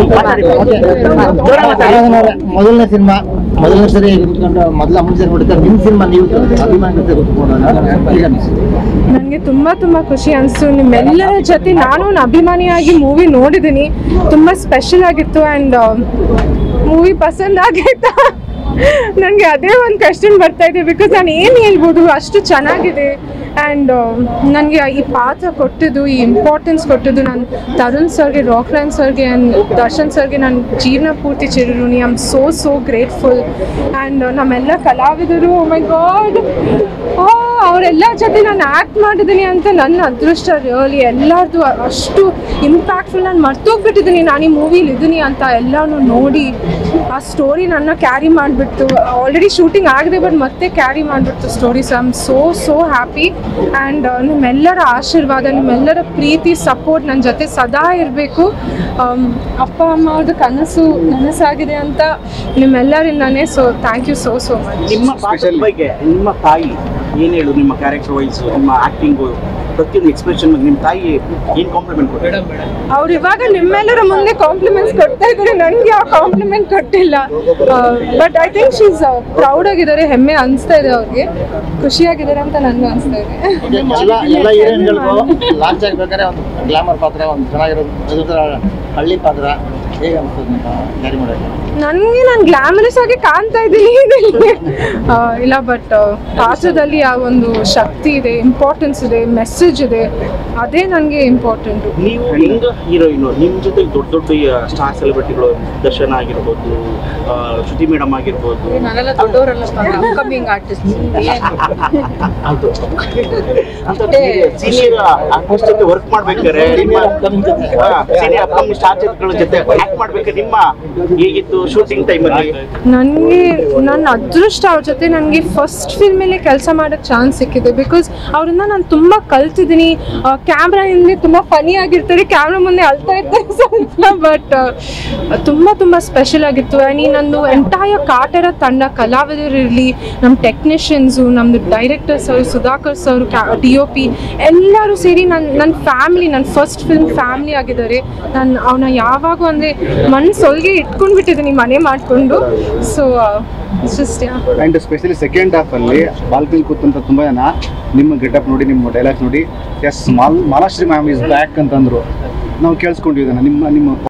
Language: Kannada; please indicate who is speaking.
Speaker 1: ಮೊದಲನೇ ಸಿನಿಮಾ ಮೊದಲನೇ ಸರಿ ಕುತ್ಕೊಂಡು ಮೊದಲ ಅಮ್ಮನ ಸರಿ ನೋಡಿದ್ರೆ ನಿಮ್ಮ ಸಿನಿಮಾ ನೀವು ಅಭಿಮಾನ ಜೊತೆ ಕುತ್ಕೊಂಡು ಈಗ ಅನಿಸ್ತು
Speaker 2: ನನಗೆ ತುಂಬ ತುಂಬ ಖುಷಿ ಅನಿಸ್ತು ನಿಮ್ಮೆಲ್ಲರ ಜೊತೆ ನಾನು ಒಂದು ಅಭಿಮಾನಿಯಾಗಿ ಮೂವಿ ನೋಡಿದ್ದೀನಿ ತುಂಬ ಸ್ಪೆಷಲ್ ಆಗಿತ್ತು ಆ್ಯಂಡ್ ಮೂವಿ ಪಸಂದ್ ಆಗೈತಾ ನನಗೆ ಅದೇ ಒಂದು ಕ್ವೆಶನ್ ಬರ್ತಾ ಇದೆ ಬಿಕಾಸ್ ನಾನು ಏನು ಹೇಳ್ಬೋದು ಅಷ್ಟು ಚೆನ್ನಾಗಿದೆ ಆ್ಯಂಡ್ ನನಗೆ ಈ ಪಾತ್ರ ಕೊಟ್ಟಿದ್ದು ಈ ಇಂಪಾರ್ಟೆನ್ಸ್ ಕೊಟ್ಟಿದ್ದು ನಾನು ತರುಣ್ ಸರ್ಗೆ ರಾಕ್ಲೈನ್ ಸರ್ಗೆ ಆ್ಯಂಡ್ ದರ್ಶನ್ ಸರ್ಗೆ ನನ್ನ ಜೀವನ ಪೂರ್ತಿ ಚಿರಋಣಿ I am so so grateful and ನಮ್ಮೆಲ್ಲ ಕಲಾವಿದರು ಮೈ ಗಾಡ್ ಅವರೆಲ್ಲ ಜೊತೆ ನಾನು ಆ್ಯಕ್ಟ್ ಮಾಡಿದ್ದೀನಿ ಅಂತ ನನ್ನ ಅದೃಷ್ಟ ರಿಯಲಿ ಎಲ್ಲರದು ಅಷ್ಟು ಇಂಪ್ಯಾಕ್ಟ್ಫುಲ್ ನಾನು ಮರ್ತೋಗ್ಬಿಟ್ಟಿದ್ದೀನಿ ನಾನು ಈ ಮೂವಿಲಿ ಇದ್ದೀನಿ ಅಂತ ಎಲ್ಲನೂ ನೋಡಿ ಆ ಸ್ಟೋರಿ ನನ್ನ ಕ್ಯಾರಿ ಮಾಡಿಬಿಟ್ಟು ಆಲ್ರೆಡಿ ಶೂಟಿಂಗ್ ಆಗಿದೆ ಬಟ್ ಮತ್ತೆ ಕ್ಯಾರಿ ಮಾಡಿಬಿಡ್ತು story so I am so so happy and ನಿಮ್ಮೆಲ್ಲರ ಆಶೀರ್ವಾದ ನಿಮ್ಮೆಲ್ಲರ ಪ್ರೀತಿ ಸಪೋರ್ಟ್ ನನ್ನ ಜೊತೆ ಸದಾ ಇರಬೇಕು ಅಪ್ಪ ಅಮ್ಮ ಅವ್ರದ್ದು ಕನಸು ನನಸಾಗಿದೆ ಅಂತ ನಿಮ್ಮೆಲ್ಲರಿಂದಾನೇ so thank you so so much
Speaker 3: ನಿಮ್ಮ ಪಾತ್ರದ ಬಗ್ಗೆ ನಿಮ್ಮ ತಾಯಿ ಏನ್ ಹೇಳು ನಿಮ್ಮ ಕ್ಯಾರೆಕ್ಟರ್ ವೈಸ್ ನಿಮ್ಮ ಆಕ್ಟಿಂಗು ಪ್ರತಿಯೊಂದು ಎಕ್ಸ್ಪ್ರೆಷನ್ ನಿಮ್ಮ ತಾಯಿ ಏನ್ ಕಾಂಪ್ಲಿಮೆಂಟ್ ಕೊಡ್ತಾರೆ
Speaker 2: ಅವ್ರು ಇವಾಗ ನಿಮ್ಮೆಲ್ಲರ ಮುಂದೆ ಕಾಂಪ್ಲಿಮೆಂಟ್ಸ್ ಕೊಡ್ತಾ ಇದ್ದಾರೆ ನನಗೆ ಆ ಕಾಂಪ್ಲಿಮೆಂಟ್ ಕೊಟ್ಟಿಲ್ಲ but I think she's proud ಆಗಿದ್ದಾರೆ ಹೆಮ್ಮೆ ಅನಿಸ್ತಾ ಇದೆ ಅವ್ರಿಗೆ ಖುಷಿಯಾಗಿದ್ದಾರೆ ಅಂತ ನನಗೂ ಅನಿಸ್ತಾ ಇದೆ
Speaker 1: ಎಲ್ಲ ಎಲ್ಲ ಹೀರೋಯಿನ್ಗಳಿಗೂ ಲಾಂಚ್ ಆಗ್ಬೇಕಾದ್ರೆ ಒಂದು ಗ್ಲಾಮರ್ ಪಾತ್ರ ಒಂದು ಚೆನ್ನಾಗಿರೋದು ಅದು ಒಂಥರ ಹಳ್ಳಿ ಪಾತ್ರ ಹೇಗೆ ಅನ್ಸ್ತದೆ ನಿಮ್ಮ ಕ್ಯಾರಿ ಮಾಡೋಕ್ಕೆ
Speaker 2: ನನಗೆ ನಾನು ಗ್ಲಾಮರಸ್ ಆಗಿ ಕಾಣ್ತಾ ಇದ್ದೀನಿ ಇದ್ರಲ್ಲಿ. ಆ, ಇಲ್ಲ ಬಟ್ ಪಾತ್ರದಲ್ಲಿ ಆ ಒಂದು ಶಕ್ತಿ ಇದೆ ಇಂಪಾರ್ಟೆನ್ಸ್ ಇದೆ ಮೆಸೇಜ್ ಇದೆ ಅದೇ ನನಗೆ ಇಂಪಾರ್ಟೆಂಟು
Speaker 3: ನೀವು ಹೆಂಗ ಹೀರೋಯಿನ್ ನಿಮ್ ಜೊತೆ ದೊಡ್ಡ ದೊಡ್ಡ ಸ್ಟಾರ್ ಸೆಲೆಬ್ರಿಟಿಗಳು ದರ್ಶನ ಆಗಿರ್ಬೋದು ಆ, ಶ್ರುತಿ ಮೇಡಮ್ ಆಗಿರ್ಬೋದು
Speaker 4: ನಾನೆಲ್ಲ ದೊಡ್ಡವರಲ್ಲಪ್ಪ ಅಪ್ಕಮಿಂಗ್ ಆರ್ಟಿಸ್ಟ್
Speaker 3: ಸೀನಿಯರ್ ಆರ್ಟಿಸ್ಟ್ ಜೊತೆ ವರ್ಕ್ ಮಾಡ್ಬೇಕಾದ್ರೆ ನಿಮ್ಮ ಸೀನಿಯರ್ ಅಪ್ಕಮಿಂಗ್ ಸ್ಟಾರ್ ಗಳ ಜೊತೆ ಆಕ್ಟ್ ಮಾಡ್ಬೇಕಾದ್ರೆ ನಿಮ್ಮ ಹೇಗಿತ್ತು ಶೂಟಿಂಗ್ ಟೈಮಲ್ಲಿ
Speaker 2: ನನಗೆ ನನ್ನ ಅದೃಷ್ಟ ಅವ್ರ ಜೊತೆ ನನಗೆ ಫಸ್ಟ್ ಫಿಲ್ಮಲ್ಲೇ ಕೆಲಸ ಮಾಡೋಕ್ಕೆ ಚಾನ್ಸ್ ಸಿಕ್ಕಿದೆ ಬಿಕಾಸ್ ಅವರಿಂದ ನಾನು ತುಂಬ ಕಲ್ತಿದ್ದೀನಿ ಕ್ಯಾಮ್ರಾ ಹಿಂದೆ ತುಂಬ ಫನಿ ಆಗಿರ್ತಾರೆ ಕ್ಯಾಮ್ರಾ ಮುಂದೆ ಅಳ್ತಾ ಇರ್ತಾರೆ ಸ್ವಲ್ಪ ಬಟ್ ತುಂಬ ತುಂಬ ಸ್ಪೆಷಲ್ ಆಗಿತ್ತು ಆ್ಯಂಡ್ ಈ ನಂದು ಎಂಟೈರ್ ಕಾಟರ ತಂಡ ಕಲಾವಿದರಿರಲಿ ನಮ್ಮ ಟೆಕ್ನಿಷಿಯನ್ಸು ನಮ್ಮದು director sir Sudhakar sir D O P ಎಲ್ಲರೂ ಸೇರಿ ನನ್ನ ನನ್ನ ಫ್ಯಾಮ್ಲಿ ನನ್ನ ಫಸ್ಟ್ ಫಿಲ್ಮ್ ಫ್ಯಾಮ್ಲಿ ಆಗಿದ್ದಾರೆ ನಾನು ಅವನ ಯಾವಾಗೂ ಅಂದರೆ ಮನ್ಸೊಳಗೆ ಇಟ್ಕೊಂಡು ಬಿಟ್ಟಿದ್ದೀನಿ ಮನೆ ಮಾಡಿಕೊಂಡು so just
Speaker 5: and specially second half ಅಲ್ಲಿ ಬಾಲ್ಕನಿ ಕೂತಂತ ತುಂಬಾ ಜನ ನಿಮ್ಮ ಗೆಟಪ್ ನೋಡಿ ನಿಮ್ಮ ಡೈಲಾಗ್ಸ್ ನೋಡಿ yes Mal Malashri ma'am is back ಅಂತಂದ್ರು ನಾವು ಕೇಳಿಸ್ಕೊಂಡಿದ್ದೀವಿ ನಿಮ್ಮ ನಿಮ್ಮ